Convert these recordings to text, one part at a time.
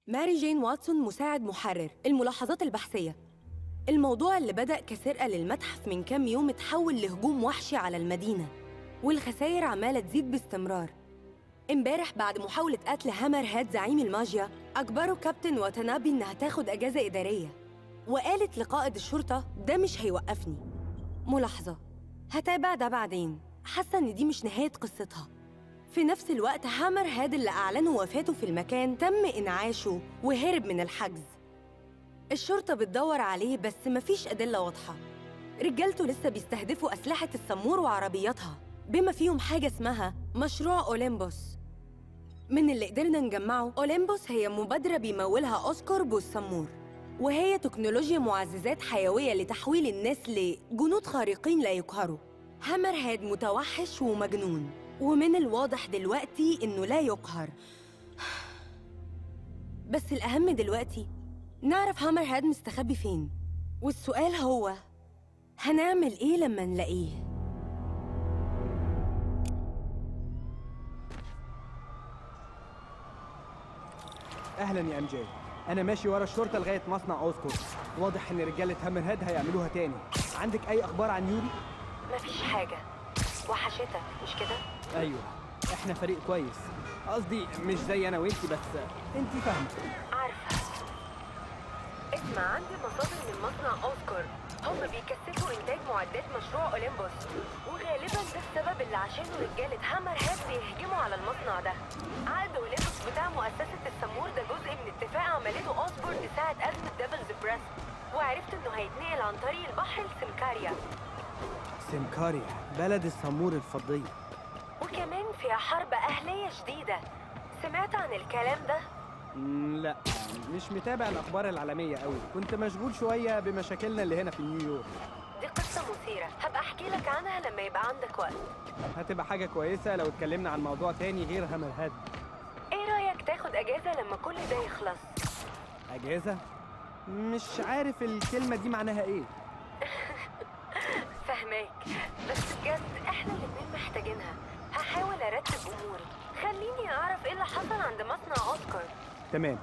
ماري جين واتسون مساعد محرر الملاحظات البحثية الموضوع اللي بدأ كسرقة للمتحف من كام يوم اتحول لهجوم وحشي على المدينة والخسائر عمالة تزيد باستمرار امبارح بعد محاولة قتل هامر هاد زعيم الماجيا أجبروا كابتن واتنابي إنها تاخد أجازة إدارية وقالت لقائد الشرطة ده مش هيوقفني ملاحظة هتابع ده بعدين حاسة إن دي مش نهاية قصتها في نفس الوقت هامر هاد اللي أعلنوا وفاته في المكان تم إنعاشه وهرب من الحجز الشرطة بتدور عليه بس مفيش أدلة واضحة رجالته لسه بيستهدفوا أسلحة السمور وعربياتها بما فيهم حاجة اسمها مشروع أولمبوس من اللي قدرنا نجمعه أولمبوس هي مبادرة بيمولها أوسكار بوسمور وهي تكنولوجيا معززات حيوية لتحويل الناس لجنود خارقين لا يقهروا هامر هاد متوحش ومجنون ومن الواضح دلوقتي إنه لا يقهر بس الأهم دلوقتي نعرف هامر هاد مستخبي فين والسؤال هو هنعمل إيه لما نلاقيه؟ اهلا يا ام جي انا ماشي ورا الشرطه لغايه مصنع اوسكور واضح ان رجاله هامر هاد هيعملوها تاني عندك اي اخبار عن يوري مفيش حاجة وحشتك مش كده؟ ايوه احنا فريق كويس قصدي مش زي انا وانتي بس انتي فاهمه عارفة اسمع عندي مصادر من مصنع أوسكار هم بيكثفوا إنتاج معدات مشروع أولمبوس وغالبا ده السبب اللي عشانه رجالة هامر هاد بيهجموا على المصنع ده عقد أولمبوس بتاع مؤسسة السمور ده جزء من اتفاق عملته أوسبورن ساعة أزمة ديفلز بريس وعرفت إنه هيتنقل عن طريق البحر لسمكاريا سمكاريا بلد السمور الفضيه وكمان فيها حرب أهلية شديدة سمعت عن الكلام ده؟ مم، لا مش متابع الاخبار العالميه قوي كنت مشغول شويه بمشاكلنا اللي هنا في نيويورك دي قصة مثيرة هبقى أحكي لك عنها لما يبقى عندك وقت هتبقى حاجه كويسه لو اتكلمنا عن موضوع تاني غير هامر هاد ايه رأيك تاخد اجازة لما كل ده يخلص؟ اجازه مش عارف الكلمه دي معناها ايه فهماك بس بجد احنا الاتنين محتاجينها هحاول ارتب اموري خليني اعرف ايه اللي حصل عند مصنع اوسكار تمام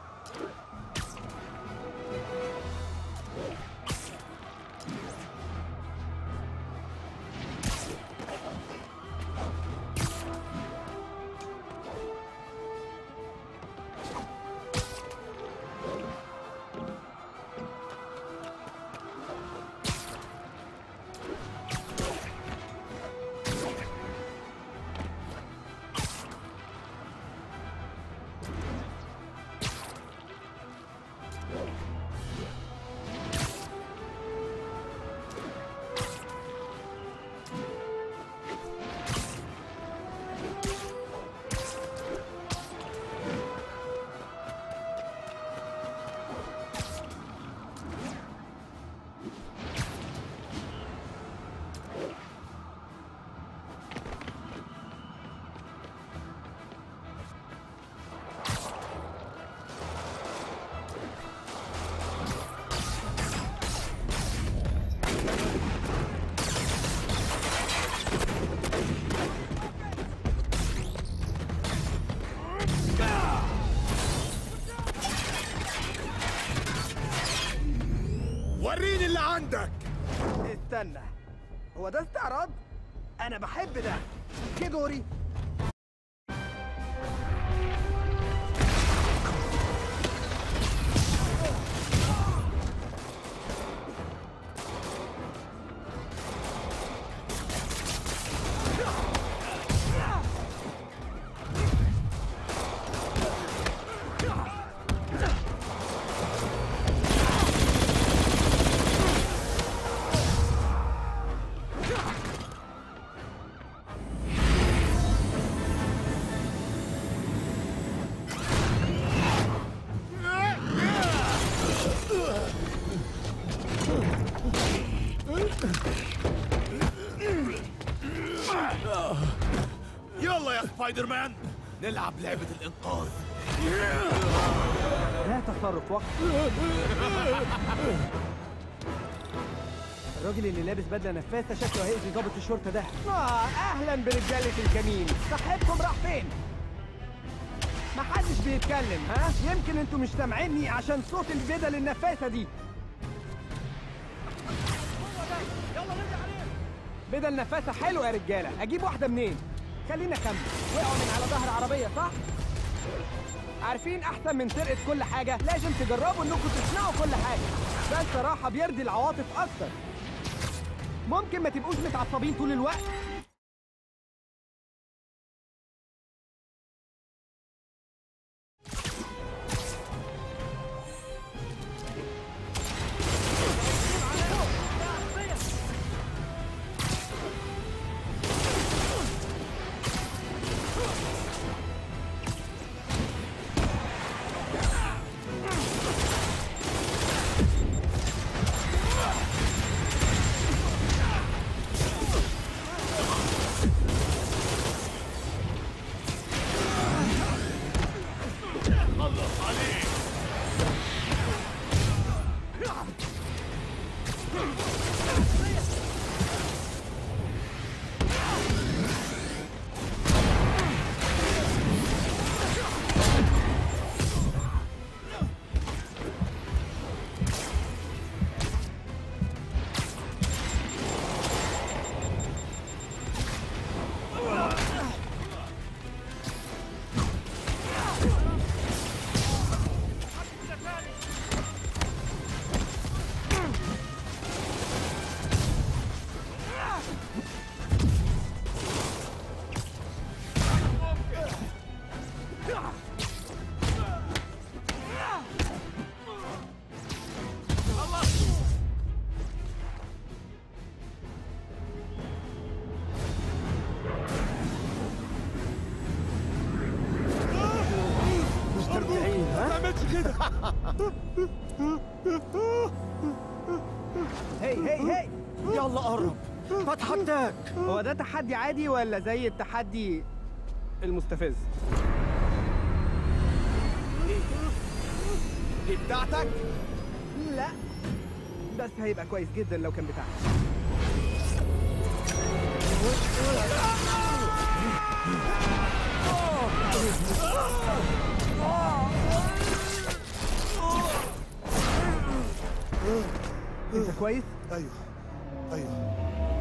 وريني اللي عندك استنى هو ده استعراض انا بحب ده كيدوري يلا يا سبايدر مان نلعب لعبة الإنقاذ لا تصرف وقت الراجل اللي لابس بدله نفاثه شكله هيأذي ضابط الشرطه ده اه اهلا برجاله الكمين صاحبكم راح فين محدش بيتكلم ها يمكن انتوا مش سامعيني عشان صوت البدل النفاثه دي بدل نفاثه حلو يا رجاله اجيب واحده منين خلينا اكمل وقعوا من على ظهر عربيه صح عارفين احسن من سرقه كل حاجه لازم تجربوا انكم تصنعوا كل حاجه ده الصراحه بيرضي العواطف اكتر ممكن ما تبقوش متعصبين طول الوقت مستمتعين ها تعملش كده هي هي هي يلا قرب بتحداك هو ده تحدي عادي ولا زي التحدي المستفز دي بتاعتك لا بس هيبقى كويس جدا لو كان بتاعك انت كويس ايوه ايوه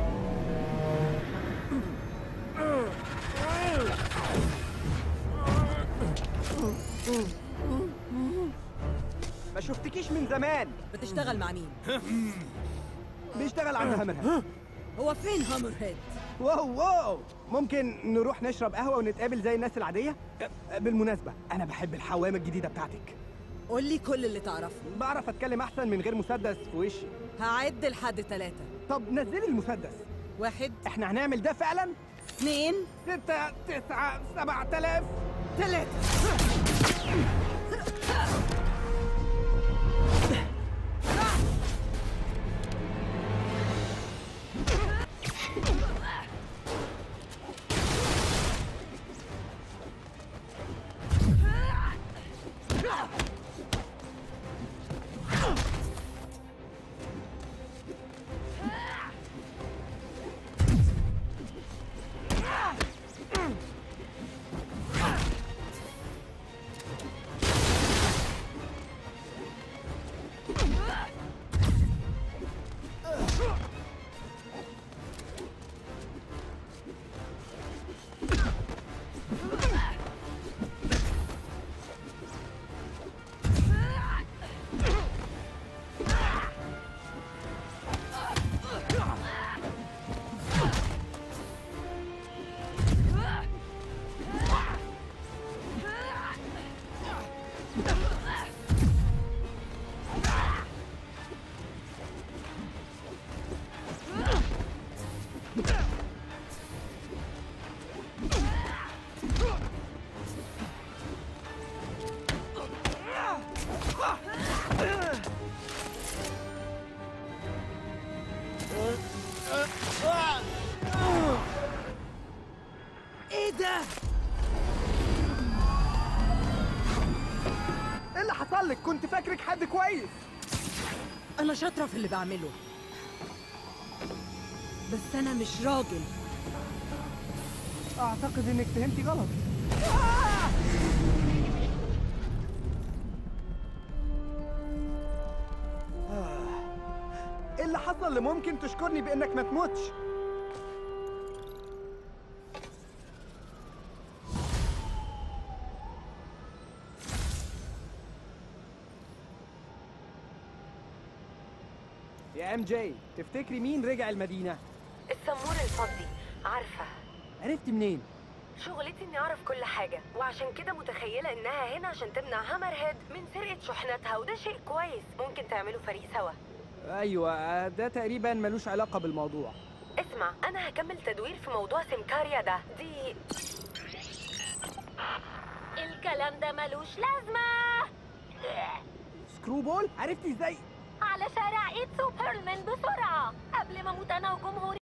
ما شفتكيش من زمان بتشتغل مع مين؟ بيشتغل عند هامر هيد هو فين هامر هيد؟ واو واو ممكن نروح نشرب قهوة ونتقابل زي الناس العادية؟ أه، بالمناسبة أنا بحب الحوامة الجديدة بتاعتك قول لي كل اللي تعرفه بعرف أتكلم أحسن من غير مسدس في وشي هعد لحد ثلاثة طب نزلي المسدس واحد إحنا هنعمل ده فعلا؟ اثنين ستة تسعة سبعة آلاف ثلاثة ايه ده؟ إيه اللي حصل لك؟ كنت فاكرك حد كويس انا شاطرة في اللي بعمله بس انا مش راجل أعتقد إنك فهمتي غلط ايه اللي حصل اللي ممكن تشكرني بانك ما تموتش يا ام جي تفتكري مين رجع المدينه السمور الفضي عارفة عرفت منين شغلتي اني اعرف كل حاجة وعشان كده متخيلة انها هنا عشان تمنع هامر هيد من سرقة شحناتها وده شيء كويس ممكن تعملوا فريق سوا ايوه ده تقريبا ملوش علاقه بالموضوع اسمع انا هكمل تدوير في موضوع سمكاريا ده دي الكلام ده ملوش لازمة سكرو بول عرفتي ازاي على شارع ايد سوبرمان بسرعة قبل ما اموت انا وجمهوري